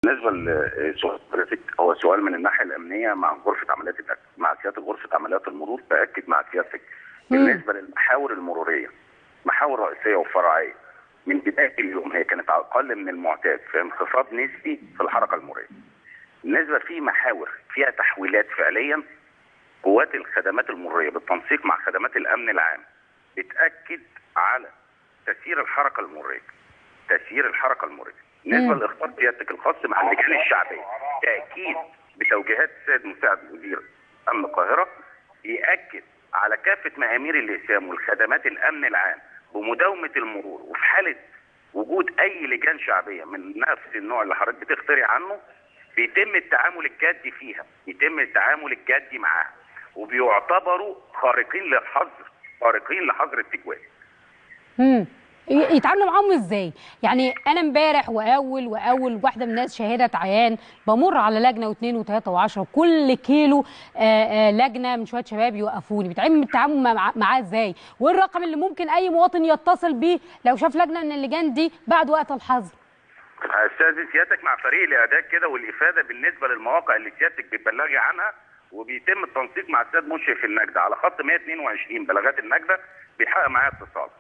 بالنسبه لسؤال حضرتك هو سؤال من الناحيه الامنيه مع غرفه عمليات الأكل. مع سياده غرفه عمليات المرور باكد مع سيادتك بالنسبه للمحاور المروريه محاور رئيسيه وفرعيه من بدايه اليوم هي كانت اقل من المعتاد في انخفاض نسبي في الحركه المروريه. بالنسبه في محاور فيها تحويلات فعليا قوات الخدمات المروريه بالتنسيق مع خدمات الامن العام بتاكد على تسيير الحركه المروريه. تسيير الحركه المروريه. بالنسبه لاخبار سيادتك الخاص مع اللجان الشعبيه تاكيد بتوجيهات السيد مساعد مدير امن القاهره ياكد على كافه مامير الاقسام والخدمات الامن العام بمداومه المرور وفي حاله وجود اي لجان شعبيه من نفس النوع اللي حضرتك بتخترع عنه بيتم التعامل الجدي فيها يتم التعامل الجدي معاها وبيعتبروا خارقين للحظر خارقين لحظر التجوال امم يتعاملوا معاهم ازاي؟ يعني انا امبارح واول واول واحده من الناس شاهده عيان بمر على لجنه واثنين وثلاثه وعشره كل كيلو آآ آآ لجنه من شويه شباب يوقفوني بيتعامل التعامل مع معاه ازاي؟ وايه الرقم اللي ممكن اي مواطن يتصل بيه لو شاف لجنه من اللجان دي بعد وقت الحظر؟ استاذ سيادتك مع فريق الاعداد كده والافاده بالنسبه للمواقع اللي سيادتك بتبلغي عنها وبيتم التنسيق مع السيد مشرف النجده على خط 122 بلاغات النجده بيحقق معايا اتصال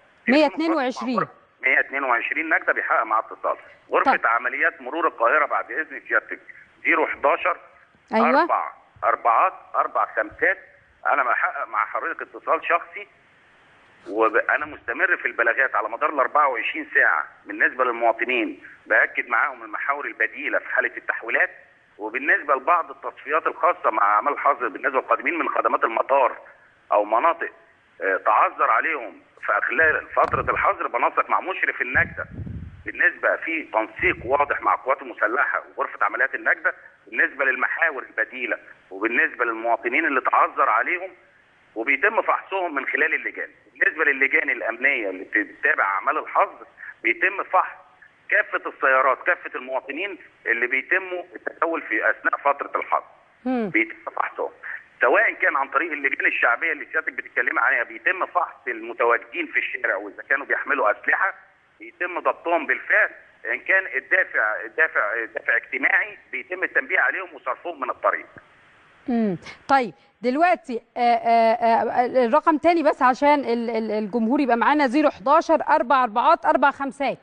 122 122 نجده بيحقق معاه اتصال غرفه طب. عمليات مرور القاهره بعد اذن سيادتك 011 أيوة. اربع اربعات اربع خمسات انا بحقق مع حضرتك اتصال شخصي وانا مستمر في البلاغات على مدار ال 24 ساعه بالنسبه للمواطنين باكد معاهم المحاور البديله في حاله التحويلات وبالنسبه لبعض التصفيات الخاصه مع اعمال الحظر بالنسبه للقادمين من خدمات المطار او مناطق آه، تعذر عليهم في خلال فتره الحظر بنسق مع مشرف النجده بالنسبه في تنسيق واضح مع القوات المسلحه وغرفه عمليات النجده بالنسبه للمحاور البديله وبالنسبه للمواطنين اللي تعذر عليهم وبيتم فحصهم من خلال اللجان بالنسبه للجان الامنيه اللي بتتابع اعمال الحظر بيتم فحص كافه السيارات كافه المواطنين اللي بيتموا التداول في اثناء فتره الحظر مم. بيتم فحصهم سواء كان عن طريق اللجان الشعبيه اللي سيادتك بتتكلمي عليها بيتم فحص المتواجدين في الشارع واذا كانوا بيحملوا اسلحه بيتم ضبطهم بالفعل ان كان الدافع الدافع الدافع اجتماعي بيتم التنبيه عليهم وصرفهم من الطريق امم طيب دلوقتي آآ آآ الرقم تاني بس عشان ال- ال- الجمهور يبقى معانا 011 اربع اربعات اربع خمسات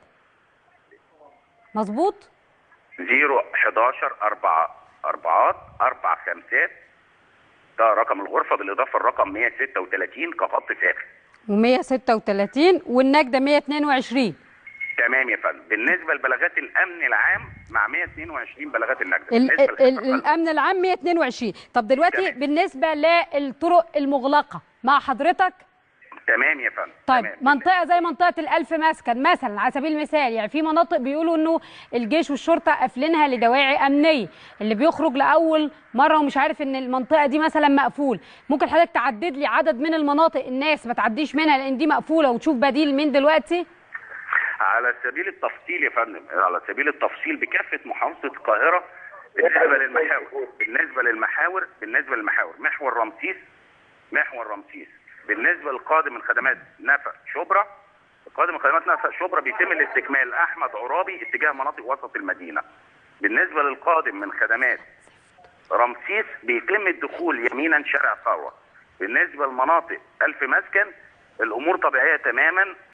مظبوط 011 4 أربعات أربع خمسات ده رقم الغرفة بالإضافة لرقم 136 كخط ساخن و136 والنجده 122 تمام يا فندم بالنسبة لبلاغات الأمن العام مع 122 بلاغات النجدة ال بالنسبة ال ال للحركة الامن العام 122 طب دلوقتي تمام. بالنسبه للطرق المغلقه مع حضرتك تمام يا فندم طيب تمام. منطقه زي منطقه الالف مسكن مثلا على سبيل المثال يعني في مناطق بيقولوا انه الجيش والشرطه قافلينها لدواعي امنيه اللي بيخرج لاول مره ومش عارف ان المنطقه دي مثلا مقفول ممكن حضرتك تعدد لي عدد من المناطق الناس ما تعديش منها لان دي مقفوله وتشوف بديل من دلوقتي على سبيل التفصيل يا فندم على سبيل التفصيل بكافة محافظة القاهرة بالنسبة للمحاور بالنسبة للمحاور بالنسبة للمحاور محور رمسيس محور رمسيس بالنسبة للقادم من خدمات نفق شبرا القادم من خدمات نفق شبرا بيتم الاستكمال أحمد عرابي اتجاه مناطق وسط المدينة بالنسبة للقادم من خدمات رمسيس بيتم الدخول يمينا شارع ثروة بالنسبة لمناطق ألف مسكن الأمور طبيعية تماما